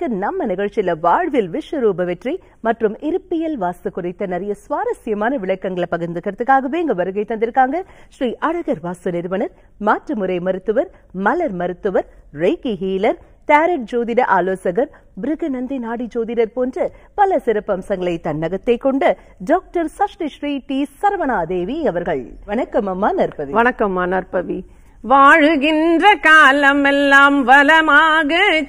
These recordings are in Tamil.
இன்னைக்கு நம்ம நிகழ்ச்சியில வாழ்வில் விஸ்வரூப வெற்றி மற்றும் இருப்பியல் வாஸ்து குறித்த நிறைய சுவாரஸ்யமான விளக்கங்களை பகிர்ந்துக்கிறதுக்காகவே இங்க வருகை தந்திருக்காங்க ஸ்ரீ அழகர் வாஸ்து நிறுவனர் மாற்றுமுறை மருத்துவர் மலர் மருத்துவர் ரெய்கி ஹீலர் டேரட் ஜோதிட ஆலோசகர் பிருகநந்தி நாடி ஜோதிடர் போன்ற பல சிறப்பம்சங்களை தன்னகத்தை கொண்ட டாக்டர் சஷ்டி ஸ்ரீ டி சரவணாதேவி அவர்கள் வணக்கம் அம்மா நற்பவி வணக்கம்மா நற்பவி வாழுகின்ற காலமெல்லாம் வளமாக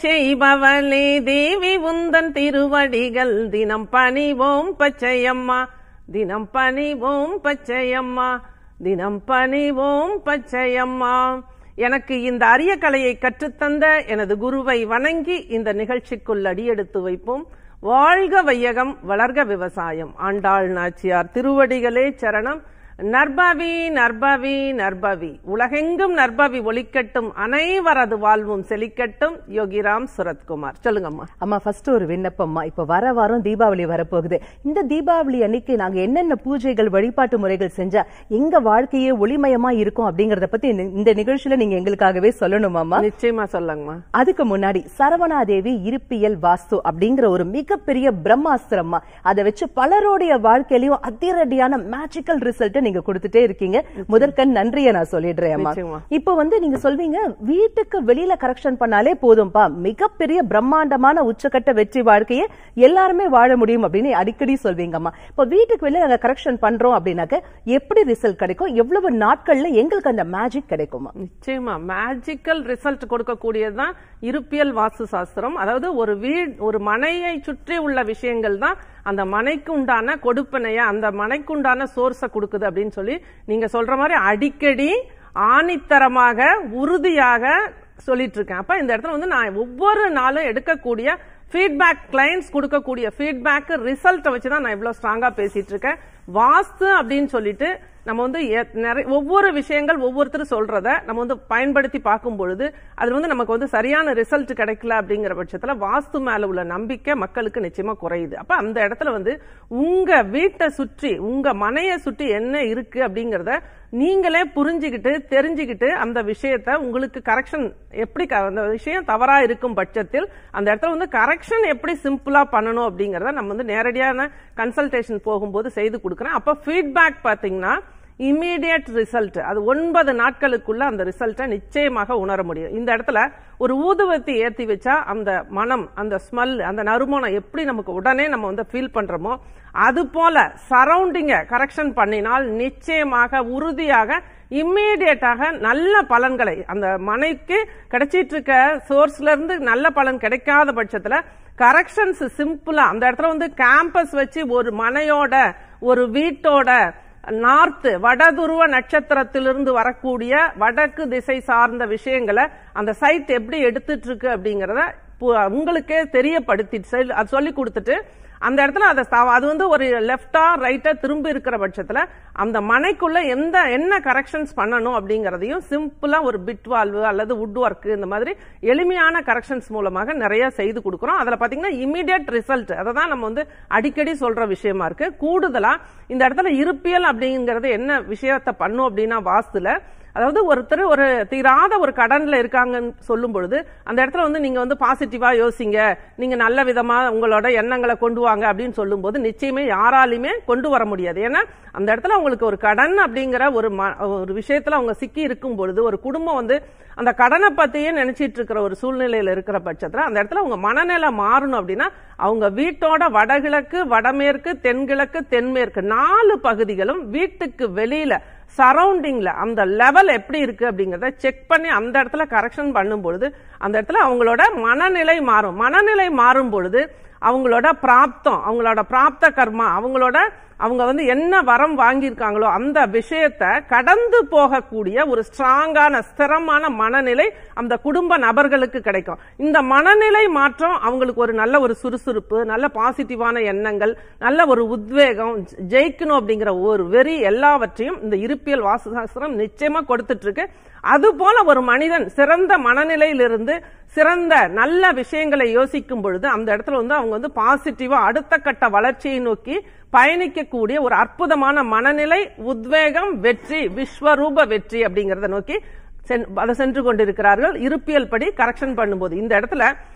செய்பவளே தேவி உந்தன் திருவடிகள் தினம் பணிவோம் பச்சையம்மா தினம் பணிவோம் பச்சையம்மா தினம் பணிவோம் பச்சையம்மா எனக்கு இந்த அரிய கலையை கற்றுத்தந்த எனது குருவை வணங்கி இந்த நிகழ்ச்சிக்குள் அடியெடுத்து வைப்போம் வாழ்க வையகம் வளர்க விவசாயம் ஆண்டாள் நாச்சியார் திருவடிகளே சரணம் நற்பவி நற்பவி நற்பவி உலகெங்கும் நற்பவி ஒலிக்கட்டும் அனைவரது வாழ்வும் செழிக்கட்டும் யோகிராம் சுரத்குமார் சொல்லுங்கம்மா அம்மா ஃபர்ஸ்ட் ஒரு விண்ணப்பம்மா இப்ப வர வாரம் தீபாவளி வரப்போகுது இந்த தீபாவளி அன்னைக்கு நாங்க என்னென்ன பூஜைகள் வழிபாட்டு முறைகள் செஞ்சா எங்க வாழ்க்கையே ஒளிமயமா இருக்கும் அப்படிங்கறத பத்தி இந்த- இந்த நிகழ்ச்சியில நீங்க எங்களுக்காகவே சொல்லணுமாமா நிச்சயமா சொல்லுங்கம்மா அதுக்கு முன்னாடி சரவணாதேவி இருப்பியல் வாஸ்து அப்படிங்கிற ஒரு மிகப்பெரிய பிரம்மாஸ்திரம்மா அதை வச்சு பலருடைய வாழ்க்கையிலயும் அதிரடியான மேஜிக்கல் ரிசல்ட் நீங்க கொடுத்துட்டே இருக்கீங்க முதற்கண் நன்றியை நான் சொல்லிடுறேன் அம்மா நிச்சயமா. இப்போ வந்து நீங்க சொல்வீங்க வீட்டுக்கு வெளியில கரெக்ஷன் பண்ணாலே போதும்பா மிகப்பெரிய பிரம்மாண்டமான உச்சக்கட்ட வெற்றி வாழ்க்கையை எல்லாருமே வாழ முடியும் அப்படின்னு அடிக்கடி சொல்வீங்கம்மா இப்போ வீட்டுக்கு வெளியில நாங்க கரெக்ஷன் பண்றோம் அப்படின்னாக்க எப்படி ரிசல்ட் கிடைக்கும் எவ்வளவு நாட்கள்ல எங்களுக்கு அந்த மேஜிக் கிடைக்குமா நிச்சயமா மேஜிக்கல் ரிசல்ட் கொடுக்கக்கூடியதுதான் இருப்பியல் வாஸ்து சாஸ்திரம் அதாவது ஒரு வீடு ஒரு மனையை சுற்றி உள்ள விஷயங்கள் தான் அந்த மனைக்கு உண்டான கொடுப்பனைய அந்த மனைக்கு உண்டான சோர்ஸை கொடுக்குது அப்படின்னு சொல்லி நீங்க சொல்ற மாதிரி அடிக்கடி ஆணித்தரமாக உறுதியாக சொல்லிட்டு இருக்கேன் அப்ப இந்த இடத்துல வந்து நான் ஒவ்வொரு நாளும் எடுக்கக்கூடிய ஃபீட்பேக் கிளைண்ட்ஸ் கொடுக்கக்கூடிய ஃபீட்பேக் ரிசல்ட்டை வச்சு தான் நான் இவ்வளவு ஸ்ட்ராங்கா பேசிட்டு இருக்கேன் வாஸ்து அப்படின்னு சொல்லிட்டு நம்ம வந்து எ- நிறைய ஒவ்வொரு விஷயங்கள் ஒவ்வொருத்தர் சொல்றத நம்ம வந்து பயன்படுத்தி பார்க்கும் பொழுது அது வந்து நமக்கு வந்து சரியான ரிசல்ட் கிடைக்கல அப்படிங்கிற பட்சத்துல வாஸ்து மேல உள்ள நம்பிக்கை மக்களுக்கு நிச்சயமா குறையுது அப்ப அந்த இடத்துல வந்து உங்க வீட்டை சுற்றி உங்க மனையை சுற்றி என்ன இருக்கு அப்படிங்கறத நீங்களே புரிஞ்சுக்கிட்டு தெரிஞ்சுக்கிட்டு அந்த விஷயத்த உங்களுக்கு கரெக்ஷன் எப்படி க- அந்த விஷயம் தவறா இருக்கும் பட்சத்தில் அந்த இடத்துல வந்து கரெக்ஷன் எப்படி சிம்பிளா பண்ணணும் அப்படிங்கறத நம்ம வந்து நேரடியான கன்சல்டேஷன் போகும்போது செய்து கொடுக்குறேன் அப்ப ஃபீட்பேக் பாத்தீங்கன்னா இம்மீடியட் ரிசல்ட் அது ஒன்பது நாட்களுக்குள்ள அந்த ரிசல்ட்டை நிச்சயமாக உணர முடியும் இந்த இடத்துல ஒரு ஊதுவத்தி ஏத்தி வச்சா அந்த மனம் அந்த ஸ்மெல் அந்த நறுமணம் எப்படி நமக்கு உடனே நம்ம வந்து ஃபீல் பண்றோமோ அது போல சரௌண்டிங்க கரெக்ஷன் பண்ணினால் நிச்சயமாக உறுதியாக இம்மீடியட்டாக நல்ல பலன்களை அந்த மனைக்கு கிடைச்சிட்டு இருக்க சோர்ஸ்ல இருந்து நல்ல பலன் கிடைக்காத பட்சத்துல கரெக்ஷன்ஸ் சிம்பிளா அந்த இடத்துல வந்து கேம்பஸ் வச்சு ஒரு மனையோட ஒரு வீட்டோட நார்த் வடதுருவ நட்சத்திரத்திலிருந்து வரக்கூடிய வடக்கு திசை சார்ந்த விஷயங்களை அந்த சைட் எப்படி எடுத்துட்டு இருக்கு அப்படிங்கறத பு- உங்களுக்கே தெரியப்படுத்தி செல்- அது சொல்லி கொடுத்துட்டு அந்த இடத்துல அதை ஸ்தா- அது வந்து ஒரு லெஃப்டா ரைட்டா திரும்பி இருக்கிற பட்சத்துல அந்த மனைக்குள்ள எந்த என்ன கரெக்ஷன்ஸ் பண்ணணும் அப்படிங்கறதையும் சிம்பிளா ஒரு பிட் வால்வு அல்லது வுட் ஒர்க் இந்த மாதிரி எளிமையான கரெக்ஷன்ஸ் மூலமாக நிறைய செய்து கொடுக்குறோம் அதுல பாத்தீங்கன்னா இமீடியட் ரிசல்ட் அதை தான் நம்ம வந்து அடிக்கடி சொல்ற விஷயமா இருக்கு கூடுதலா இந்த இடத்துல இருப்பியல் அப்படிங்கறது என்ன விஷயத்தை பண்ணும் அப்படின்னா வாஸ்துல அதாவது ஒருத்தர் ஒரு தீராத ஒரு கடன்ல இருக்காங்கன்னு சொல்லும் பொழுது அந்த இடத்துல வந்து நீங்க வந்து பாசிட்டிவா யோசிங்க நீங்க நல்ல விதமா உங்களோட எண்ணங்களை கொண்டு வாங்க அப்படின்னு சொல்லும்போது நிச்சயமே யாராலையுமே கொண்டு வர முடியாது ஏன்னா அந்த இடத்துல உங்களுக்கு ஒரு கடன் அப்படிங்கிற ஒரு ம- ஒரு விஷயத்துல அவங்க சிக்கி இருக்கும் பொழுது ஒரு குடும்பம் வந்து அந்த கடனை பத்தியே நினைச்சிட்டு இருக்கிற ஒரு சூழ்நிலையில இருக்கிற பட்சத்துல அந்த இடத்துல உங்க மனநிலை மாறணும் அப்படின்னா அவங்க வீட்டோட வடகிழக்கு வடமேற்கு தென்கிழக்கு தென்மேற்கு நாலு பகுதிகளும் வீட்டுக்கு வெளியில சரௌண்டிங்ல அந்த லெவல் எப்படி இருக்கு அப்படிங்கறத செக் பண்ணி அந்த இடத்துல கரெக்ஷன் பண்ணும் பொழுது அந்த இடத்துல அவங்களோட மனநிலை மாறும் மனநிலை மாறும் பொழுது அவங்களோட பிராப்தம் அவங்களோட பிராப்த கர்மா அவங்களோட அவங்க வந்து என்ன வரம் வாங்கியிருக்காங்களோ அந்த விஷயத்தை கடந்து போகக்கூடிய ஒரு ஸ்ட்ராங்கான ஸ்திரமான மனநிலை அந்த குடும்ப நபர்களுக்கு கிடைக்கும் இந்த மனநிலை மாற்றம் அவங்களுக்கு ஒரு நல்ல ஒரு சுறுசுறுப்பு நல்ல பாசிட்டிவான எண்ணங்கள் நல்ல ஒரு உத்வேகம் ஜெ- ஜெயிக்கணும் அப்படிங்கிற ஒரு வெறி எல்லாவற்றையும் இந்த இருப்பியல் வாஸ்துசாஸ்திரம் நிச்சயமா கொடுத்துட்டு இருக்கு அது போல ஒரு மனிதன் சிறந்த மனநிலையிலிருந்து சிறந்த நல்ல விஷயங்களை யோசிக்கும் பொழுது அந்த இடத்துல வந்து அவங்க வந்து பாசிட்டிவா அடுத்த கட்ட வளர்ச்சியை நோக்கி பயணிக்கக்கூடிய ஒரு அற்புதமான மனநிலை உத்வேகம் வெற்றி விஸ்வரூப வெற்றி அப்படிங்கறத நோக்கி சென்- அதை சென்று கொண்டிருக்கிறார்கள் இருப்பியல் படி கரெக்ஷன் பண்ணும்போது இந்த இடத்துல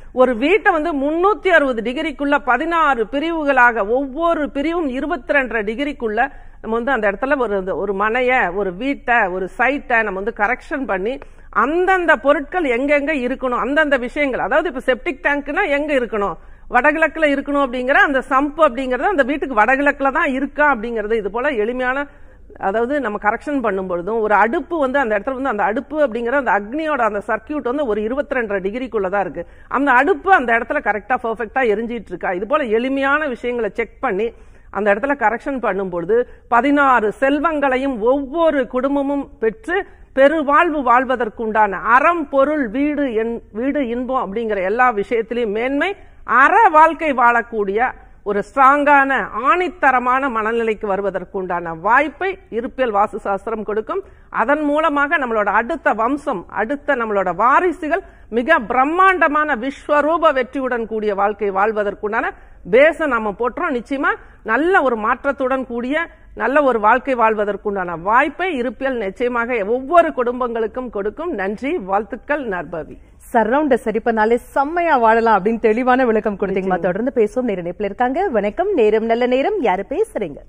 ஒரு வீட்டை வந்து முன்னூத்தி அறுபது டிகிரிக்குள்ள பதினாறு பிரிவுகளாக ஒவ்வொரு பிரிவும் இருபத்தி ரெண்டரை டிகிரிக்குள்ள நம்ம வந்து அந்த இடத்துல ஒரு ஒரு மனைய ஒரு வீட்டை ஒரு சைட்டை நம்ம வந்து கரெக்ஷன் பண்ணி அந்தந்த பொருட்கள் எங்கெங்க இருக்கணும் அந்தந்த விஷயங்கள் அதாவது இப்ப செப்டிக் டேங்க்னா எங்க இருக்கணும் வடகிழக்குல இருக்கணும் அப்படிங்கிற அந்த சம்ப் அப்படிங்கறது அந்த வீட்டுக்கு வடகிழக்குல தான் இருக்கா அப்படிங்கறது இது போல எளிமையான அதாவது நம்ம கரெக்ஷன் பண்ணும் பொழுதும் ஒரு அடுப்பு வந்து அந்த இடத்துல வந்து அந்த அடுப்பு அப்படிங்கிற அந்த அக்னியோட அந்த சர்க்கியூட் வந்து ஒரு இருபத்தி ரெண்டரை டிகிரிக்குள்ள தான் இருக்கு அந்த அடுப்பு அந்த இடத்துல கரெக்டா பெர்ஃபெக்டா எரிஞ்சிட்டு இருக்கா இது போல எளிமையான விஷயங்களை செக் பண்ணி அந்த இடத்துல கரெக்ஷன் பண்ணும் பொழுது பதினாறு செல்வங்களையும் ஒவ்வொரு குடும்பமும் பெற்று பெருவாழ்வு வாழ்வதற்குண்டான அறம் பொருள் வீடு என்- வீடு இன்பம் அப்படிங்கிற எல்லா விஷயத்திலையும் மேன்மை அற வாழ்க்கை வாழக்கூடிய ஒரு ஸ்ட்ராங்கான ஆணித்தரமான மனநிலைக்கு வருவதற்குண்டான வாய்ப்பை இருப்பியல் வாஸ்து சாஸ்திரம் கொடுக்கும் அதன் மூலமாக நம்மளோட அடுத்த வம்சம் அடுத்த நம்மளோட வாரிசுகள் மிக பிரம்மாண்டமான விஸ்வரூப வெற்றியுடன் கூடிய வாழ்க்கை வாழ்வதற்குண்டான பேச நம்ம போட்டுறோம் நிச்சயமா நல்ல ஒரு மாற்றத்துடன் கூடிய நல்ல ஒரு வாழ்க்கை வாழ்வதற்குண்டான வாய்ப்பை இருப்பியல் நிச்சயமாக ஒவ்வொரு குடும்பங்களுக்கும் கொடுக்கும் நன்றி வாழ்த்துக்கள் நற்பவி சரௌண்ட சரி பண்ணாலே செம்மையா வாழலாம் அப்படின்னு தெளிவான விளக்கம் கொடுத்தீங்கம்மா தொடர்ந்து பேசுவோம் நேர இணைப்புல இருக்காங்க வணக்கம் நேரம் நல்ல நேரம் யாரு பேசுறீங்க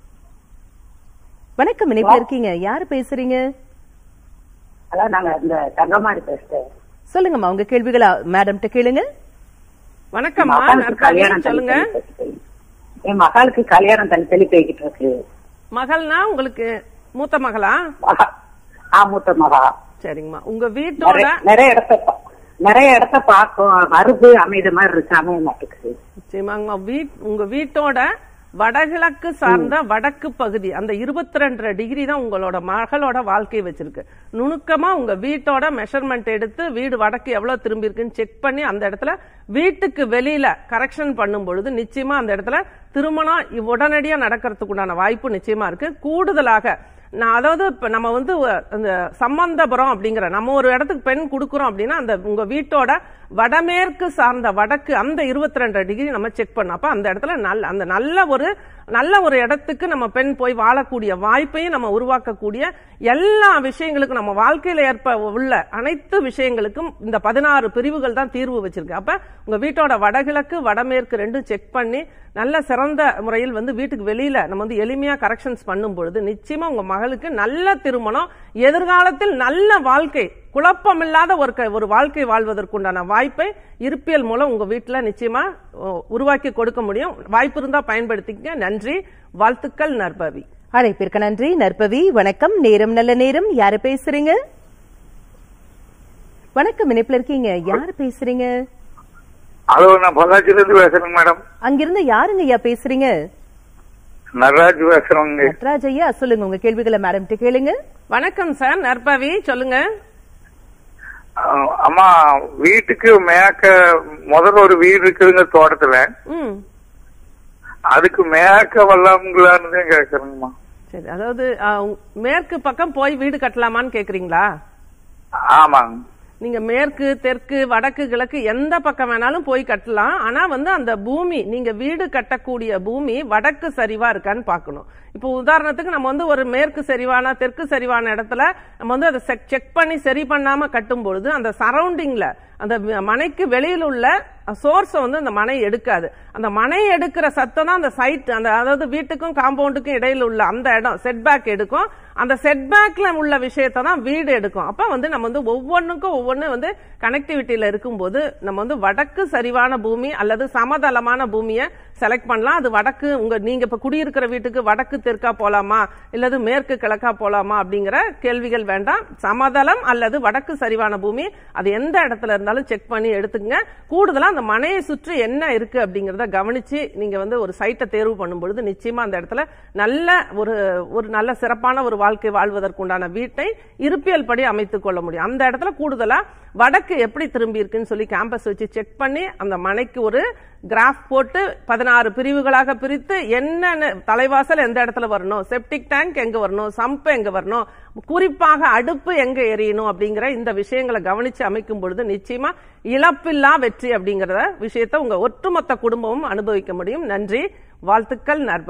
வணக்கம் இணைப்புல இருக்கீங்க யாரு பேசுறீங்க அதான் நாங்க இந்த தங்கமாடி பேசுறேன் சொல்லுங்கம்மா உங்க கேள்விகளை மேடம்கிட்ட கேளுங்க வணக்கம்மா மகளுக்கு நற்பவி கல்யாணம் சொல்லுங்க தள்ளி தள்ளி போயிட்டு. என் மகளுக்கு கல்யாணம் தள்ளி தள்ளி போய்கிட்டு இருக்கு மகள்னா உங்களுக்கு மூத்த மகளா மகா ஆ மூத்த மகா சரிங்கம்மா உங்க வீட்டோட நிறைய நிறைய இடத்த பா- நிறைய இடத்த பார்க்கும் மறுபு அமைத மாதிரி இருக்கு அமைய மாட்டேங்குது நிச்சயமாங்கம்மா வீட் உங்க வீட்டோட வடகிழக்கு சார்ந்த வடக்கு பகுதி அந்த இருபத்தி ரெண்டரை டிகிரி தான் உங்களோட மகளோட வாழ்க்கை வச்சிருக்கு நுணுக்கமா உங்க வீட்டோட மெஷர்மெண்ட் எடுத்து வீடு வடக்கு எவ்வளவு திரும்பி இருக்குன்னு செக் பண்ணி அந்த இடத்துல வீட்டுக்கு வெளியில கரெக்ஷன் பண்ணும் பொழுது நிச்சயமா அந்த இடத்துல திருமணம் உடனடியா நடக்கிறதுக்கு உண்டான வாய்ப்பு நிச்சயமா இருக்கு கூடுதலாக நான் அதாவது இப்ப நம்ம வந்து ஒ- அந்த சம்பந்தபுரம் அப்படிங்கிற நம்ம ஒரு இடத்துக்கு பெண் கொடுக்குறோம் அப்படின்னா அந்த உங்க வீட்டோட வடமேற்கு சார்ந்த வடக்கு அந்த இருபத்தி ரெண்டு டிகிரி நம்ம செக் பண்ணோம் அப்ப அந்த இடத்துல நல்ல அந்த நல்ல ஒரு நல்ல ஒரு இடத்துக்கு நம்ம பெண் போய் வாழக்கூடிய வாய்ப்பையும் நம்ம உருவாக்கக்கூடிய எல்லா விஷயங்களுக்கும் நம்ம வாழ்க்கையில ஏற்ப உள்ள அனைத்து விஷயங்களுக்கும் இந்த பதினாறு பிரிவுகள் தான் தீர்வு வச்சிருக்கு அப்ப உங்க வீட்டோட வடகிழக்கு வடமேற்கு ரெண்டும் செக் பண்ணி நல்ல சிறந்த முறையில் வந்து வீட்டுக்கு வெளியில நம்ம வந்து எளிமையா கரெக்ஷன்ஸ் பண்ணும் பொழுது நிச்சயமா உங்க மகளுக்கு நல்ல திருமணம் எதிர்காலத்தில் நல்ல வாழ்க்கை குழப்பமில்லாத ஒரு க- ஒரு வாழ்க்கை வாழ்வதற்குண்டான வாய்ப்பை இருப்பியல் மூலம் உங்க வீட்டுல நிச்சயமா ஓ, உருவாக்கி கொடுக்க முடியும் வாய்ப்பு இருந்தா பயன்படுத்திக்க நன்றி வாழ்த்துக்கள் நற்பவி அழைப்பிற்கு நன்றி நற்பவி வணக்கம் நேரம் நல்ல நேரம் யாரு பேசுறீங்க வணக்கம் இணைப்புல இருக்கீங்க யாரு பேசுறீங்க ஹலோ நான் பொள்ளாச்சியில இருந்து பேசுறேங்க மேடம் அங்கிருந்து யாருங்க ஐயா பேசுறீங்க நடராஜ் பேசுறேங்க நட்ராஜ் ஐயா சொல்லுங்க உங்க கேள்விகளை மேடம்கிட்ட கேளுங்க வணக்கம் சார் நற்பவி சொல்லுங்க அஹ் அம்மா வீட்டுக்கு மேக்க முதல்ல ஒரு வீடு இருக்குதுங்க தோட்டத்துல ம் அதுக்கு மேக்க வரலாம்ங்களான்னு தான் கேக்குறேங்கம்மா சரி அதாவது ஆ, மேற்கு பக்கம் போய் வீடு கட்டலாமான்னு கேக்குறீங்களா ஆமாங்க நீங்க மேற்கு தெற்கு வடக்கு கிழக்கு எந்த பக்கம் வேணாலும் போய் கட்டலாம் ஆனா வந்து அந்த பூமி நீங்க வீடு கட்டக்கூடிய பூமி வடக்கு சரிவா இருக்கான்னு பார்க்கணும் இப்போ உதாரணத்துக்கு நம்ம வந்து ஒரு மேற்கு சரிவான தெற்கு சரிவான இடத்துல நம்ம வந்து அதை செக் பண்ணி சரி பண்ணாம கட்டும் பொழுது அந்த சரௌண்டிங்ல அந்த வி- மனைக்கு வெளியில் உள்ள சோர்ஸை வந்து அந்த மனை எடுக்காது அந்த மனை எடுக்கிற சத்தம் தான் அந்த சைட் அந்த அதாவது வீட்டுக்கும் காம்பவுண்டுக்கும் இடையில உள்ள அந்த இடம் செட்பேக் எடுக்கும் அந்த செட்பேக்ல உள்ள விஷயத்தை தான் வீடு எடுக்கும் அப்ப வந்து நம்ம வந்து ஒவ்வொன்றுக்கும் ஒவ்வொன்று வந்து கனெக்டிவிட்டியில இருக்கும்போது நம்ம வந்து வடக்கு சரிவான பூமி அல்லது சமதளமான பூமியை செலக்ட் பண்ணலாம் அது வடக்கு உங்க நீங்க இப்ப குடியிருக்கிற வீட்டுக்கு வடக்கு தெற்கா போலாமா இல்லது மேற்கு கிழக்கா போலாமா அப்படிங்கிற கேள்விகள் வேண்டாம் சமதளம் அல்லது வடக்கு சரிவான பூமி அது எந்த இடத்துல இருந்தாலும் செக் பண்ணி எடுத்துக்கங்க கூடுதலா அந்த மனையை சுற்றி என்ன இருக்கு அப்படிங்கறத கவனிச்சு நீங்க வந்து ஒரு சைட்டை தேர்வு பண்ணும் பொழுது நிச்சயமா அந்த இடத்துல நல்ல ஒரு ஒரு நல்ல சிறப்பான ஒரு வாழ்க்கை வாழ்வதற்குண்டான வீட்டை இருப்பியல் படி அமைத்துக் கொள்ள முடியும் அந்த இடத்துல கூடுதலா வடக்கு எப்படி திரும்பி இருக்குன்னு சொல்லி கேம்பஸ் வச்சு செக் பண்ணி அந்த மனைக்கு ஒரு கிராஃப் போட்டு பதினாறு பிரிவுகளாக பிரித்து என்னென்ன தலைவாசல் எந்த இடத்துல வரணும் செப்டிக் டேங்க் எங்க வரணும் சம்ப் எங்க வரணும் குறிப்பாக அடுப்பு எங்க எரியணும் அப்படிங்கிற இந்த விஷயங்களை கவனிச்சு அமைக்கும் பொழுது நிச்சயமா இழப்பில்லா வெற்றி அப்படிங்கறத விஷயத்தை உங்க ஒட்டுமொத்த குடும்பமும் அனுபவிக்க முடியும் நன்றி வாழ்த்துக்கள் நற்பவி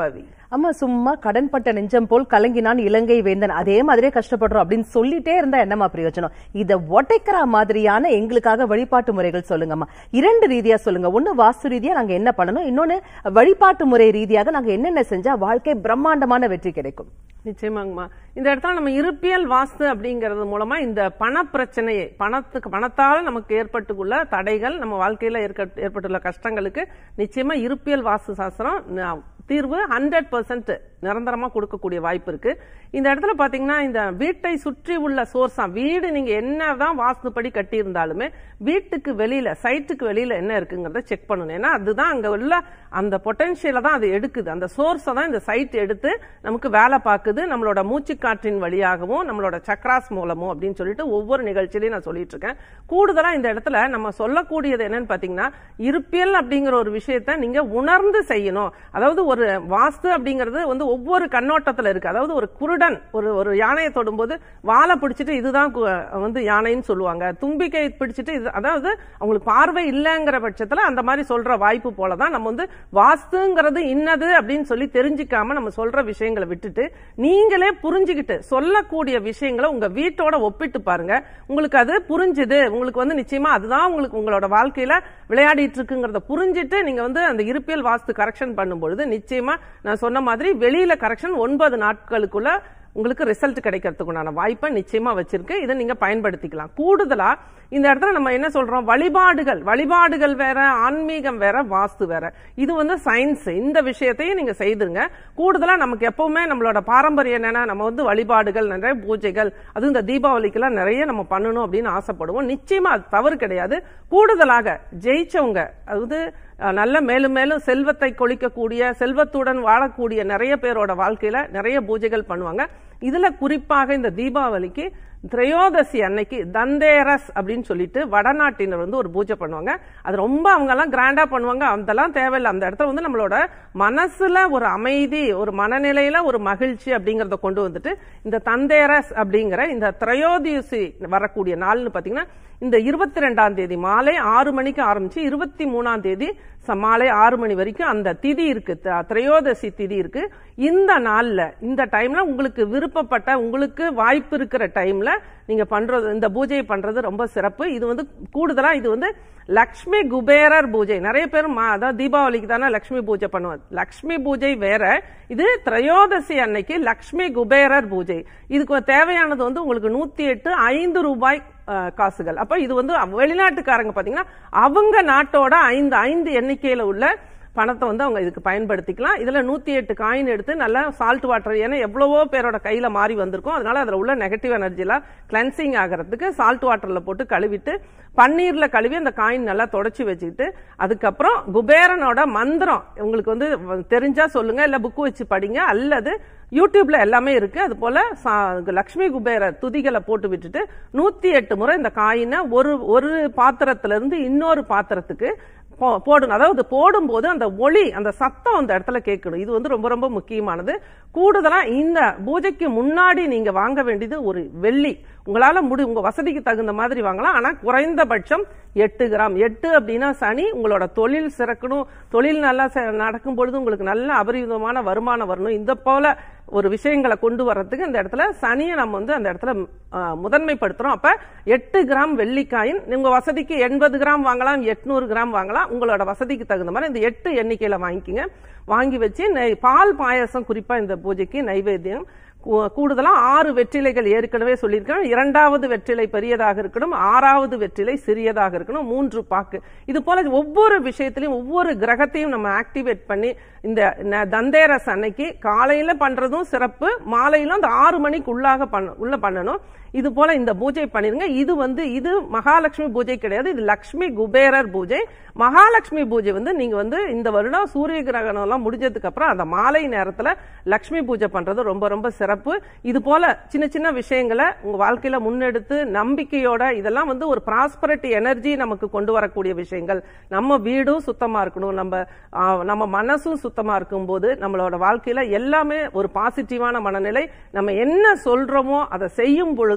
அம்மா சும்மா கடன்பட்ட நெஞ்சம் போல் கலங்கினான் இலங்கை வேந்தன் அதே மாதிரியே கஷ்டப்படுறோம் அப்படின்னு சொல்லிட்டே இருந்தா என்னமா பிரயோஜனம் இத ஒட்டைக்கிற மாதிரியான எங்களுக்காக வழிபாட்டு முறைகள் சொல்லுங்கம்மா இரண்டு ரீதியா சொல்லுங்க ஒண்ணு வாஸ்து ரீதியா நாங்க என்ன பண்ணணும் இன்னொன்னு வழிபாட்டு முறை ரீதியாக நாங்க என்னென்ன செஞ்சா வாழ்க்கை பிரம்மாண்டமான வெற்றி கிடைக்கும் நிச்சயமாங்கம்மா இந்த இடத்துல நம்ம இருப்பியல் வாஸ்து அப்படிங்கறது மூலமா இந்த பண பிரச்சனையை பணத்துக்கு பணத்தால் நமக்கு ஏற்பட்டுள்ள தடைகள் நம்ம வாழ்க்கையில ஏற்க- ஏற்பட்டுள்ள கஷ்டங்களுக்கு நிச்சயமா இருப்பியல் வாஸ்து சாஸ்திரம் ந- தீர்வு ஹண்ட்ரட் பர்சன்ட் நிரந்தரமா கொடுக்கக்கூடிய வாய்ப்பு இருக்கு இந்த இடத்துல பாத்தீங்கன்னா இந்த வீட்டை சுற்றி உள்ள சோர்ஸா வீடு நீங்க என்னதான் வாஸ்துப்படி கட்டி இருந்தாலுமே வீட்டுக்கு வெளியில சைட்டுக்கு வெளியில என்ன இருக்குங்கிறத செக் பண்ணணும் ஏன்னா அதுதான் அங்க உள்ள அந்த பொட்டன்ஷியலை தான் அது எடுக்குது அந்த சோர்ஸை தான் இந்த சைட் எடுத்து நமக்கு வேலை பார்க்குது நம்மளோட மூச்சுக்காற்றின் வழியாகவும் நம்மளோட சக்ராஸ் மூலமும் அப்படின்னு சொல்லிட்டு ஒவ்வொரு நிகழ்ச்சியிலையும் நான் சொல்லிட்டு இருக்கேன் கூடுதலா இந்த இடத்துல நம்ம சொல்லக்கூடியது என்னன்னு பாத்தீங்கன்னா இருப்பியல் அப்படிங்கிற ஒரு விஷயத்த நீங்க உணர்ந்து செய்யணும் அதாவது ஒரு வாஸ்து அப்படிங்கிறது வந்து ஒவ்வொரு கண்ணோட்டத்துல இருக்கு அதாவது ஒரு குருடன் ஒரு ஒரு யானையை தொடும்போது வாழை பிடிச்சிட்டு இதுதான் கு- வந்து யானைன்னு சொல்லுவாங்க தும்பிக்கை பிடிச்சிட்டு இது அதாவது அவங்களுக்கு பார்வை இல்லைங்கிற பட்சத்துல அந்த மாதிரி சொல்ற வாய்ப்பு போலதான் நம்ம வந்து வாஸ்துங்கிறது இன்னது அப்படின்னு சொல்லி தெரிஞ்சுக்காம நம்ம சொல்ற விஷயங்களை விட்டுட்டு நீங்களே புரிஞ்சுக்கிட்டு சொல்லக்கூடிய விஷயங்களை உங்க வீட்டோட ஒப்பிட்டு பாருங்க உங்களுக்கு அது புரிஞ்சுது உங்களுக்கு வந்து நிச்சயமா அதுதான் உங்களுக்கு உங்களோட வாழ்க்கையில விளையாடிட்டு இருக்குங்கிறத புரிஞ்சுட்டு நீங்க வந்து அந்த இருப்பியல் வாஸ்து கரெக்ஷன் பண்ணும்பொழுது நிச்சயமா நான் சொன்ன மாதிரி வெளியில கரெக்ஷன் ஒன்பது நாட்களுக்குள்ள உங்களுக்கு ரிசல்ட் கிடைக்கிறதுக்குண்டான வாய்ப்பை நிச்சயமா வச்சிருக்கு இதை நீங்க பயன்படுத்திக்கலாம் கூடுதலா இந்த இடத்துல நம்ம என்ன சொல்றோம் வழிபாடுகள் வழிபாடுகள் வேற ஆன்மீகம் வேற வாஸ்து வேற இது வந்து சயின்ஸ் இந்த விஷயத்தையும் நீங்க செய்துருங்க கூடுதலா நமக்கு எப்பவுமே நம்மளோட பாரம்பரியம் என்னன்னா நம்ம வந்து வழிபாடுகள் நிறைய பூஜைகள் அதுவும் இந்த தீபாவளிக்கெல்லாம் நிறைய நம்ம பண்ணணும் அப்படின்னு ஆசைப்படுவோம் நிச்சயமா அது தவறு கிடையாது கூடுதலாக ஜெயிச்சவங்க அதாவது அஹ், நல்ல மேலும் மேலும் செல்வத்தை கொளிக்கக்கூடிய செல்வத்துடன் வாழக்கூடிய நிறைய பேரோட வாழ்க்கையில நிறைய பூஜைகள் பண்ணுவாங்க இதுல குறிப்பாக இந்த தீபாவளிக்கு திரையோதசி அன்னைக்கு தந்தேரஸ் அப்படின்னு சொல்லிட்டு வடநாட்டினர் வந்து ஒரு பூஜை பண்ணுவாங்க அது ரொம்ப அவங்க எல்லாம் கிராண்டா பண்ணுவாங்க அதெல்லாம் தேவையில்லை அந்த இடத்துல வந்து நம்மளோட மனசுல ஒரு அமைதி ஒரு மனநிலையில ஒரு மகிழ்ச்சி அப்படிங்கறத கொண்டு வந்துட்டு இந்த தந்தேரஸ் அப்படிங்கிற இந்த திரையோதசி வரக்கூடிய நாள்னு பாத்தீங்கன்னா இந்த இருபத்தி ரெண்டாம் தேதி மாலை ஆறு மணிக்கு ஆரம்பிச்சு இருபத்தி மூணாம் தேதி ச- மாலை ஆறு மணி வரைக்கும் அந்த திதி இருக்கு த- திரையோதசி திதி இருக்கு இந்த நாள்ல இந்த டைம்ல உங்களுக்கு விருப்பப்பட்ட உங்களுக்கு வாய்ப்பு இருக்கிற டைம்ல நீங்க பண்றது இந்த பூஜையை பண்றது ரொம்ப சிறப்பு இது வந்து கூடுதலா இது வந்து லக்ஷ்மி குபேரர் பூஜை நிறைய பேர் மா- அதாவது தீபாவளிக்கு தானே லக்ஷ்மி பூஜை பண்ணுவாங்க லக்ஷ்மி பூஜை வேற இது திரையோதசி அன்னைக்கு லக்ஷ்மி குபேரர் பூஜை இதுக்கு தேவையானது வந்து உங்களுக்கு நூத்தி எட்டு ஐந்து ரூபாய் அஹ், காசுகள் அப்ப இது வந்து வெளிநாட்டுக்காரங்க பாத்தீங்கன்னா அவங்க நாட்டோட ஐந்து ஐந்து எண்ணிக்கையில உள்ள பணத்தை வந்து அவங்க இதுக்கு பயன்படுத்திக்கலாம் இதுல நூத்தி எட்டு காயின் எடுத்து நல்லா சால்ட் வாட்டர் ஏன்னா எவ்வளவோ பேரோட கையில மாறி வந்திருக்கும் அதனால அதுல உள்ள நெகட்டிவ் எனர்ஜிலாம் கிளென்சிங் ஆகிறதுக்கு சால்ட் வாட்டர்ல போட்டு கழுவிட்டு பன்னீர்ல கழுவி அந்த காயின் நல்லா தொடச்சி வச்சுக்கிட்டு அதுக்கப்புறம் குபேரனோட மந்திரம் உங்களுக்கு வந்து தெரிஞ்சா சொல்லுங்க இல்ல புக்கு வச்சு படிங்க அல்லது யூடியூப்ல எல்லாமே இருக்கு அது போல சா- லக்ஷ்மி குபேர துதிகளை போட்டு விட்டுட்டு நூத்தி எட்டு முறை இந்த காயினை ஒரு ஒரு பாத்திரத்துல இருந்து இன்னொரு பாத்திரத்துக்கு போ- போடணும் அதாவது போடும்போது அந்த ஒளி அந்த சத்தம் அந்த இடத்துல கேட்கணும் இது வந்து ரொம்ப ரொம்ப முக்கியமானது கூடுதலா இந்த பூஜைக்கு முன்னாடி நீங்க வாங்க வேண்டியது ஒரு வெள்ளி உங்களால முடி உங்க வசதிக்கு தகுந்த மாதிரி வாங்கலாம் ஆனா குறைந்தபட்சம் எட்டு கிராம் எட்டு அப்படின்னா சனி உங்களோட தொழில் சிறக்கணும் தொழில் நல்லா செ- நடக்கும் பொழுது உங்களுக்கு நல்ல அபரிவிதமான வருமானம் வரணும் இந்த போல ஒரு விஷயங்களை கொண்டு வர்றதுக்கு இந்த இடத்துல சனியை நம்ம வந்து அந்த இடத்துல ஆ, முதன்மைப்படுத்துறோம் அப்ப எட்டு கிராம் வெள்ளிக்காயின் உங்க வசதிக்கு எண்பது கிராம் வாங்கலாம் எட்நூறு கிராம் வாங்கலாம் உங்களோட வசதிக்கு தகுந்த மாதிரி இந்த எட்டு எண்ணிக்கையில வாங்கிக்கங்க வாங்கி வச்சு நெய்- பால் பாயாசம் குறிப்பா இந்த பூஜைக்கு நைவேத்தியம் கூ- கூடுதலா ஆறு வெற்றிலைகள் ஏற்கனவே சொல்லியிருக்கேன் இரண்டாவது வெற்றிலை பெரியதாக இருக்கணும் ஆறாவது வெற்றிலை சிறியதாக இருக்கணும் மூன்று பாக்கு இது போல ஒவ்வொரு விஷயத்திலையும் ஒவ்வொரு கிரகத்தையும் நம்ம ஆக்டிவேட் பண்ணி இந்த ந- தந்தேரஸ் அன்னைக்கு காலையில பண்றதும் சிறப்பு மாலையில அந்த ஆறு மணிக்கு உள்ளாக பண்ண உள்ள பண்ணணும் இது போல இந்த பூஜை பண்ணிருங்க இது வந்து இது மகாலட்சுமி பூஜை கிடையாது இது லக்ஷ்மி குபேரர் பூஜை மகாலட்சுமி பூஜை வந்து நீங்க வந்து இந்த வருடம் சூரிய கிரகணம் எல்லாம் முடிஞ்சதுக்கு அப்புறம் அந்த மாலை நேரத்துல லக்ஷ்மி பூஜை பண்றது ரொம்ப ரொம்ப சிறப்பு இது போல சின்ன சின்ன விஷயங்களை உங்க வாழ்க்கையில முன்னெடுத்து நம்பிக்கையோட இதெல்லாம் வந்து ஒரு ப்ராஸ்பரிட்டி எனர்ஜி நமக்கு கொண்டு வரக்கூடிய விஷயங்கள் நம்ம வீடும் சுத்தமா இருக்கணும் நம்ம ஆ, நம்ம மனசும் சுத்தமா இருக்கும்போது நம்மளோட வாழ்க்கையில எல்லாமே ஒரு பாசிட்டிவான மனநிலை நம்ம என்ன சொல்றோமோ அதை செய்யும் பொழுது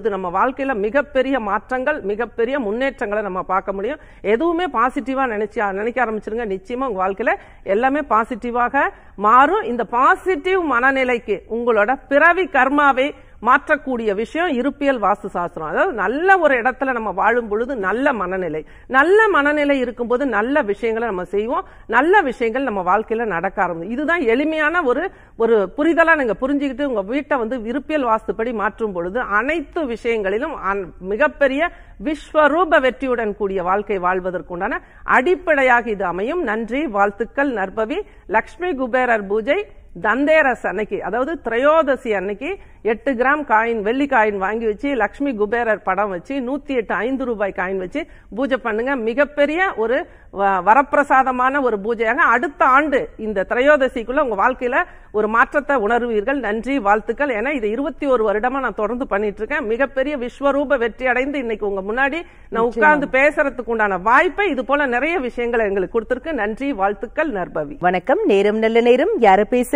பொழுது நம்ம வாழ்க்கையில மிகப்பெரிய மாற்றங்கள் மிகப்பெரிய முன்னேற்றங்களை நம்ம பார்க்க முடியும் எதுவுமே பாசிட்டிவா நினைச்சு நினைக்க ஆரம்பிச்சிருங்க நிச்சயமா உங்க வாழ்க்கையில எல்லாமே பாசிட்டிவாக மாறும் இந்த பாசிட்டிவ் மனநிலைக்கு உங்களோட பிறவி கர்மாவை மாற்றக்கூடிய விஷயம் இருப்பியல் வாஸ்து சாஸ்திரம் அதாவது நல்ல ஒரு இடத்துல நம்ம வாழும் பொழுது நல்ல மனநிலை நல்ல மனநிலை இருக்கும்போது நல்ல விஷயங்களை நம்ம செய்வோம் நல்ல விஷயங்கள் நம்ம வாழ்க்கையில நடக்க ஆரம்பிக்கும் இதுதான் எளிமையான ஒரு ஒரு புரிதலா நீங்க புரிஞ்சுக்கிட்டு உங்க வீட்டை வந்து இருப்பியல் வாஸ்துப்படி மாற்றும் பொழுது அனைத்து விஷயங்களிலும் அன்- மிகப்பெரிய விஸ்வரூப வெற்றியுடன் கூடிய வாழ்க்கை வாழ்வதற்குண்டான அடிப்படையாக இது அமையும் நன்றி வாழ்த்துக்கள் நற்பவி லக்ஷ்மி குபேரர் பூஜை தந்தேரஸ் அன்னைக்கு அதாவது திரையோதசி அன்னைக்கு எட்டு கிராம் காயின் வெள்ளி காயின் வாங்கி வச்சு லக்ஷ்மி குபேரர் படம் வச்சு நூத்தி எட்டு ஐந்து ரூபாய் காயின் வச்சு பூஜை பண்ணுங்க மிகப்பெரிய ஒரு வ- வரப்பிரசாதமான ஒரு பூஜையாக அடுத்த ஆண்டு இந்த திரையோதசிக்குள்ள உங்க வாழ்க்கையில ஒரு மாற்றத்தை உணர்வீர்கள் நன்றி வாழ்த்துக்கள் ஏன்னா இது இருபத்தி ஒரு வருடமா நான் தொடர்ந்து பண்ணிட்டு இருக்கேன் மிகப்பெரிய விஸ்வரூப வெற்றி அடைந்து இன்னைக்கு உங்க முன்னாடி நான் உட்கார்ந்து பேசுறதுக்கு உண்டான வாய்ப்பை இது போல நிறைய விஷயங்களை எங்களுக்கு கொடுத்திருக்கு நன்றி வாழ்த்துக்கள் நற்பவி வணக்கம் நேரம் நல்ல நேரம் யாரு பேசுறீங்க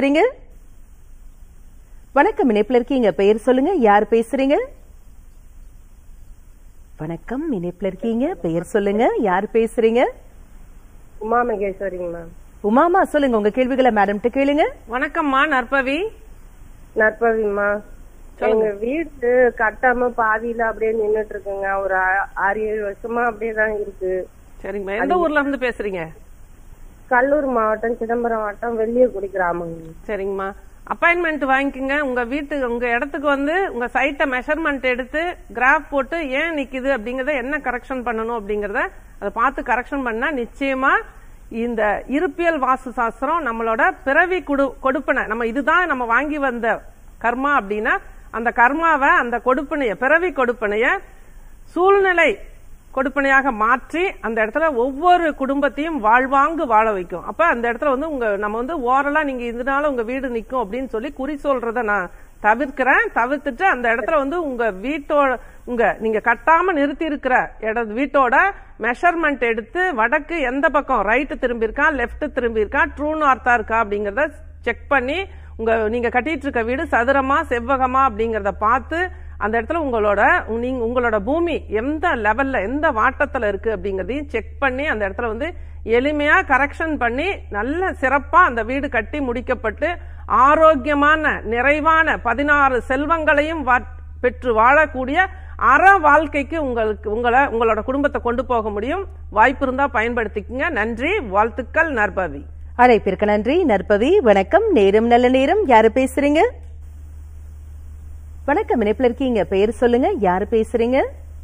வணக்கம் இணைப்புல இருக்கீங்க பெயர் சொல்லுங்க யார் பேசுறீங்க வணக்கம் இணைப்புல இருக்கீங்க பெயர் சொல்லுங்க யார் பேசுறீங்க உமா மகேஸ்வரிங்க மேம் உமாமா சொல்லுங்க உங்க கேள்விகளை மேடம்கிட்ட கேளுங்க வணக்கம்மா நற்பவி நற்பவிம்மா எங்க வீடு கட்டாம பாதியில அப்படியே நின்னுட்டு இருக்குங்க ஒரு ஆ- ஆறு ஏழு வருஷமா அப்படியே தான் இருக்கு சரிங்கம்மா எந்த ஊர்ல இருந்து பேசுறீங்க கல்லூர் மாவட்டம் சிதம்பரம் மாவட்டம் வெள்ளியகுடி கிராமங்க சரிங்கம்மா அப்பாயின்மெண்ட் வாங்கிக்கோங்க உங்க வீட்டு உங்க இடத்துக்கு வந்து உங்க சைட்டை மெஷர்மெண்ட் எடுத்து கிராஃப் போட்டு ஏன் நிக்குது அப்படிங்கறத என்ன கரெக்ஷன் பண்ணணும் அப்படிங்கறத அதை பார்த்து கரெக்ஷன் பண்ணா நிச்சயமா இந்த இருப்பியல் வாஸ்து சாஸ்திரம் நம்மளோட பிறவி குடு கொடுப்பனை நம்ம இதுதான் நம்ம வாங்கி வந்த கர்மா அப்படின்னா அந்த கர்மாவை அந்த கொடுப்பனைய பிறவி கொடுப்பனைய சூழ்நிலை கொடுப்பனையாக மாற்றி அந்த இடத்துல ஒவ்வொரு குடும்பத்தையும் வாழ்வாங்கு வாழ வைக்கும் அப்ப அந்த இடத்துல வந்து உங்க நம்ம வந்து ஓரலா நீங்க இதனால உங்க வீடு நிக்கும் அப்படின்னு சொல்லி குறி சொல்றத நான் தவிர்க்கிறேன் தவிர்த்துட்டு அந்த இடத்துல வந்து உங்க வீட்டோட உங்க நீங்க கட்டாம நிறுத்தி இருக்கிற இட வீட்டோட மெஷர்மெண்ட் எடுத்து வடக்கு எந்த பக்கம் ரைட்டு திரும்பி இருக்கா லெஃப்ட் திரும்பி இருக்கா ட்ரூ நார்த்தா இருக்கா அப்படிங்கறத செக் பண்ணி உங்க நீங்க கட்டிட்டு இருக்க வீடு சதுரமா செவ்வகமா அப்படிங்கறத பார்த்து அந்த இடத்துல உங்களோட நீங்க உங்களோட பூமி எந்த லெவல்ல எந்த வாட்டத்துல இருக்கு அப்படிங்கறதையும் செக் பண்ணி அந்த இடத்துல வந்து எளிமையா கரெக்ஷன் பண்ணி நல்ல சிறப்பா அந்த வீடு கட்டி முடிக்கப்பட்டு ஆரோக்கியமான நிறைவான பதினாறு செல்வங்களையும் வா- பெற்று வாழக்கூடிய அற வாழ்க்கைக்கு உங்களுக்கு உங்களை உங்களோட குடும்பத்தை கொண்டு போக முடியும் வாய்ப்பு இருந்தா பயன்படுத்திக்கங்க நன்றி வாழ்த்துக்கள் நற்பவி அழைப்பிற்கு நன்றி நற்பவி வணக்கம் நேரம் நல்ல நேரம் யாரு பேசுறீங்க வணக்கம் இணைப்புல இருக்கீங்க பெயர் சொல்லுங்க யாரு பேசுறீங்க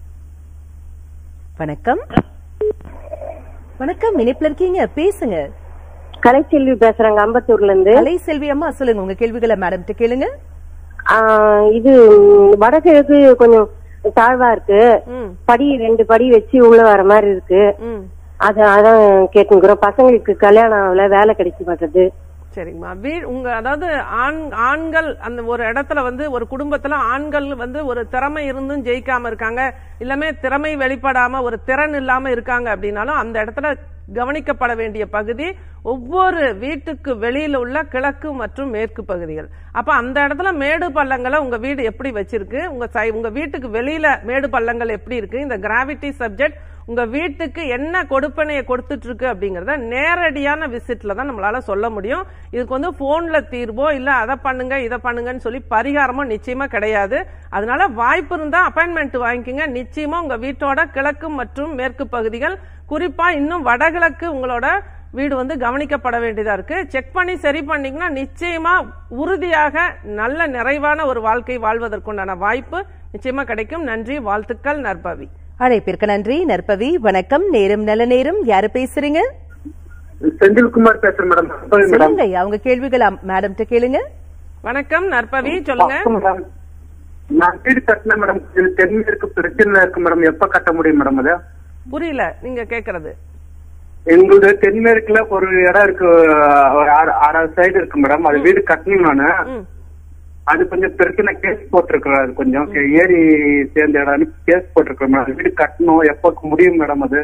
வணக்கம் வணக்கம் இணைப்புல இருக்கீங்க பேசுங்க கலைச்செல்வி பேசுறேங்க அம்பத்தூர்ல இருந்து கலை செல்வி அம்மா சொல்லுங்க உங்க கேள்விகளை மேடம்கிட்ட கேளுங்க ஆஹ் இது ம், வடகிழக்கு கொஞ்சம் தாழ்வா இருக்கு ம் படி ரெண்டு படி வச்சு உள்ள வர மாதிரி இருக்கு ம் அத அதான் கேட்டுக்கிறோம் பசங்களுக்கு கல்யாணம் ஆகல வேலை கிடைக்க மாட்டேது சரிங்கம்மா வீ உங்க அதாவது ஆண் ஆண்கள் அந்த ஒரு இடத்துல வந்து ஒரு குடும்பத்துல ஆண்கள் வந்து ஒரு திறமை இருந்தும் ஜெயிக்காம இருக்காங்க எல்லாமே திறமை வெளிப்படாம ஒரு திறன் இல்லாம இருக்காங்க அப்படின்னாலும் அந்த இடத்துல கவனிக்கப்பட வேண்டிய பகுதி ஒவ்வொரு வீட்டுக்கு வெளியில உள்ள கிழக்கு மற்றும் மேற்கு பகுதிகள் அப்ப அந்த இடத்துல மேடு பள்ளங்களை உங்க வீடு எப்படி வச்சிருக்கு உங்க சை- உங்க வீட்டுக்கு வெளியில மேடு பள்ளங்கள் எப்படி இருக்கு இந்த கிராவிட்டி சப்ஜெக்ட் உங்க வீட்டுக்கு என்ன கொடுப்பனையை கொடுத்துட்டு இருக்கு அப்படிங்கறத நேரடியான விசிட்ல தான் நம்மளால சொல்ல முடியும் இதுக்கு வந்து போன்ல தீர்வோ இல்ல அதை பண்ணுங்க இதை பண்ணுங்கன்னு சொல்லி பரிகாரமோ நிச்சயமா கிடையாது அதனால வாய்ப்பு இருந்தா அப்பாயின்மெண்ட் வாங்கிக்கோங்க நிச்சயமா உங்க வீட்டோட கிழக்கு மற்றும் மேற்கு பகுதிகள் குறிப்பா இன்னும் வடகிழக்கு உங்களோட வீடு வந்து கவனிக்கப்பட வேண்டியதா இருக்கு செக் பண்ணி சரி பண்ணீங்கன்னா நிச்சயமா உறுதியாக நல்ல நிறைவான ஒரு வாழ்க்கை வாழ்வதற்குண்டான வாய்ப்பு நிச்சயமா கிடைக்கும் நன்றி வாழ்த்துக்கள் நற்பவி அழைப்பிற்கு நன்றி நற்பவி வணக்கம் நேரம் நல்ல நேரம் யாரு பேசுறீங்க செந்தில்குமார் பேசுறேன் மேடம் மேடம் சொல்லுங்க அவங்க கேள்விகளை மேடம்கிட்ட கேளுங்க வணக்கம் நற்பவி சொல்லுங்க மேடம் நான் வீடு கட்டினேன் மேடம் கொஞ்சம் தென்மேற்கு பிரச்சனை இருக்கு மேடம் எப்ப கட்ட முடியும் மேடம் அது புரியல நீங்க கேக்குறது எங்களுது தென்மேற்குல ஒரு இடம் இருக்கு ஒரு ஆறு ஆறாவது சைடு இருக்கு மேடம் அது வீடு கட்டணும் நானு ம். அது கொஞ்சம் பிரச்சனை கேஸ் போட்டிருக்கிறேன் அது கொஞ்சம் ஏரி சேர்ந்த இடம் கேஸ் போட்டிருக்கிறேன் மேடம் அது வீடு கட்டணும் எப்ப முடியும் மேடம் அது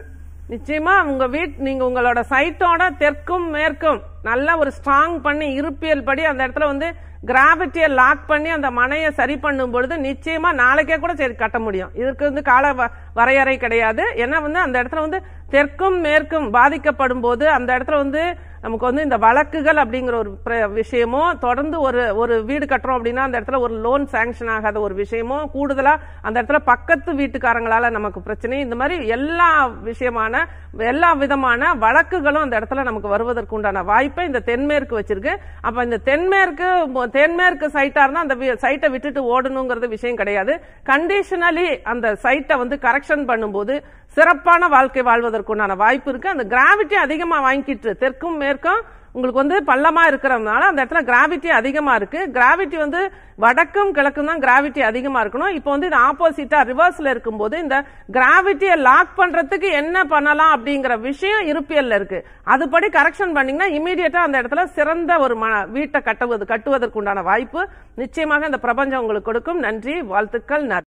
நிச்சயமா உங்க வீட் நீங்க உங்களோட சைட்டோட தெற்கும் மேற்கும் நல்ல ஒரு ஸ்ட்ராங் பண்ணி இருப்பியல் படி அந்த இடத்துல வந்து கிராவிட்டியை லாக் பண்ணி அந்த மனையை சரி பண்ணும் பொழுது நிச்சயமா நாளைக்கே கூட சரி கட்ட முடியும் இதுக்கு வந்து கால வ- வரையறை கிடையாது ஏன்னா வந்து அந்த இடத்துல வந்து தெற்கும் மேற்கும் பாதிக்கப்படும் போது அந்த இடத்துல வந்து நமக்கு வந்து இந்த வழக்குகள் அப்படிங்கிற ஒரு பிர- விஷயமோ தொடர்ந்து ஒரு ஒரு வீடு கட்டுறோம் அப்படின்னா அந்த இடத்துல ஒரு லோன் சாங்ஷன் ஆகாத ஒரு விஷயமோ கூடுதலா அந்த இடத்துல பக்கத்து வீட்டுக்காரங்களால நமக்கு பிரச்சனை இந்த மாதிரி எல்லா விஷயமான எல்லா விதமான வழக்குகளும் அந்த இடத்துல நமக்கு வருவதற்கு உண்டான வாய்ப்பை இந்த தென்மேற்கு வச்சிருக்கு அப்ப இந்த தென்மேற்கு மொ- தென்மேற்கு சைட்டா இருந்தா அந்த சைட்டை விட்டுட்டு ஓடணுங்கிறது விஷயம் கிடையாது கண்டிஷனலி அந்த சைட்டை வந்து கரெக்ஷன் பண்ணும்போது சிறப்பான வாழ்க்கை வாழ்வதற்குண்டான வாய்ப்பு இருக்கு அந்த கிராவிட்டி அதிகமா வாங்கிட்டு தெற்கும் மேற்கும் உங்களுக்கு வந்து பள்ளமா இருக்கிறதுனால அந்த இடத்துல கிராவிட்டி அதிகமா இருக்கு கிராவிட்டி வந்து வடக்கும் கிழக்கும் தான் கிராவிட்டி அதிகமா இருக்கணும் இப்போ வந்து இது ஆப்போசிட்டா ரிவர்ஸ்ல இருக்கும்போது இந்த கிராவிட்டியை லாக் பண்றதுக்கு என்ன பண்ணலாம் அப்படிங்கிற விஷயம் இருப்பியல்ல இருக்கு அதுபடி கரெக்ஷன் பண்ணீங்கன்னா இமீடியட்டா அந்த இடத்துல சிறந்த ஒரு ம- வீட்டை கட்டுவது கட்டுவதற்குண்டான வாய்ப்பு நிச்சயமாக இந்த பிரபஞ்சம் உங்களுக்கு கொடுக்கும் நன்றி வாழ்த்துக்கள் நன்றி